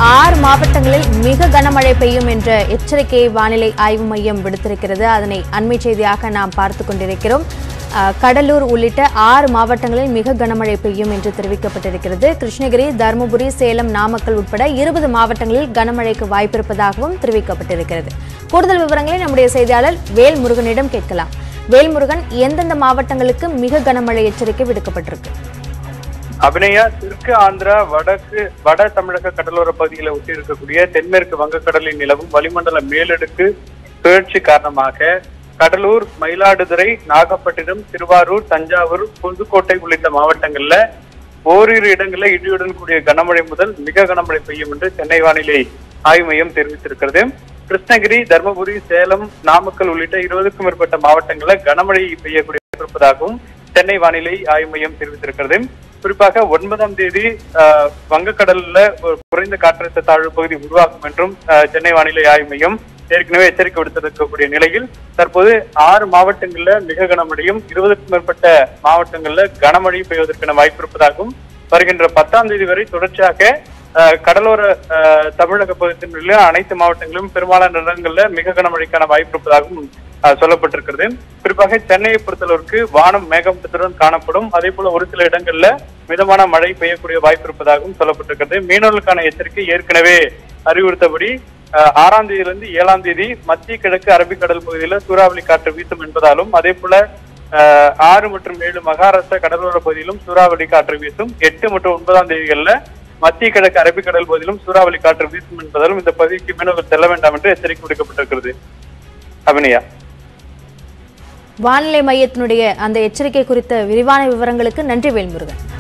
ஆறு மாவட்டங்களில் மிக கனமழை பெய்யும் என்ற எச்சரிக்கையை வானிலை ஆய்வு மையம் விடுத்திருக்கிறது அதனை அண்மை செய்தியாக நாம் பார்த்து கொண்டிருக்கிறோம் அஹ், கடலூர் உள்ளிட்ட ஆறு மாவட்டங்களில் மிக கனமழை பெய்யும் என்று தெரிவிக்கப்பட்டிருக்கிறது கிருஷ்ணகிரி தருமபுரி சேலம் நாமக்கல் உட்பட இருபது மாவட்டங்களில் கனமழைக்கு வாய்ப்பிருப்பதாகவும் தெரிவிக்கப்பட்டிருக்கிறது கூடுதல் விவரங்களை நம்முடைய செய்தியாளர் வேல்முருகனிடம் கேட்கலாம் வேல்முருகன் எந்தெந்த மாவட்டங்களுக்கு மிக கனமழை எச்சரிக்கை விடுக்கப்பட்டிருக்கு அபிநயா தெற்கு ஆந்திரா வடக்கு வட தமிழக கடலோர பகுதிகளை ஒட்டி இருக்கக்கூடிய தென்மேற்கு வங்கக்கடலில் நிலவும் வளிமண்டல மேலடுக்கு சுழற்சி காரணமாக கடலூர் மயிலாடுதுறை நாகப்பட்டினம் திருவாரூர் தஞ்சாவூர் புதுக்கோட்டை உள்ளிட்ட மாவட்டங்கள்ல ஓரிரு இடங்களில் இடியுடன் கூடிய கனமழை முதல் மிக கனமழை பெய்யும் என்று சென்னை வானிலை ஆய்வு மையம் தெரிவித்திருக்கிறது கிருஷ்ணகிரி தருமபுரி சேலம் நாமக்கல் உள்ளிட்ட இருபதுக்கும் மேற்பட்ட மாவட்டங்களில் கனமழை பெய்யக்கூடிய இருப்பதாகவும் சென்னை வானிலை ஆய்வு மையம் தெரிவித்திருக்கிறது குறிப்பாக ஒன்பதாம் தேதி ஆஹ், வங்கக்கடல்ல ஒரு குறைந்த காற்றழுத்த தாழ்வு பகுதி உருவாகும் என்றும் ஆஹ், சென்னை வானிலை ஆய்வு மையம் ஏற்கனவே எச்சரிக்கை விடுத்திருக்கக்கூடிய நிலையில் தற்போது ஆறு மாவட்டங்கள்ல மிக கனமழையும் இருபதுக்கும் மேற்பட்ட மாவட்டங்கள்ல கனமழை பெய்வதற்கான வாய்ப்பு இருப்பதாகவும் வருகின்ற பத்தாம் தேதி வரை தொடர்ச்சியாக ஆஹ், கடலோர ஆஹ், தமிழக பகுதியில் உள்ள அனைத்து மாவட்டங்களிலும் பெரும்பாலான இடங்கள்ல மிக கனமழைக்கான வாய்ப்பு இருப்பதாகவும் ஆஹ், சொல்லப்பட்டிருக்கிறது குறிப்பாக சென்னையை பொறுத்தளவிற்கு வானம் மேகமூட்டத்துடன் காணப்படும் அதே போல ஒரு சில இடங்கள்ல மிதமான மழை பெய்யக்கூடிய வாய்ப்பு இருப்பதாகவும் சொல்லப்பட்டிருக்கிறது மீனவர்களுக்கான எச்சரிக்கை ஏற்கனவே அறிவுறுத்தபடி ஆஹ், ஆறாம் தேதியிலிருந்து ஏழாம் தேதி மத்திய கிழக்கு அரபிக்கடல் பகுதியில சூறாவளி காற்று வீசும் என்பதாலும் அதே போல ஆஹ், ஆறு மற்றும் ஏழு மகாராஷ்டிரா கடலோர பகுதியிலும் சூறாவளி காற்று வீசும் எட்டு மற்றும் ஒன்பதாம் தேதிகளில் மத்திய கிழக்கு அரபிக்கடல் பகுதியிலும் சூறாவளி காற்று வீசும் என்பதாலும் இந்த பகுதிக்கு மீனவர்கள் செல்ல வேண்டாம் என்று எச்சரிக்கை விடுக்கப்பட்டிருக்கிறது அபிநயா வானிலை மையத்தினுடைய அந்த எச்சரிக்கை குறித்த விரிவான விவரங்களுக்கு நன்றி வேல்முருகன்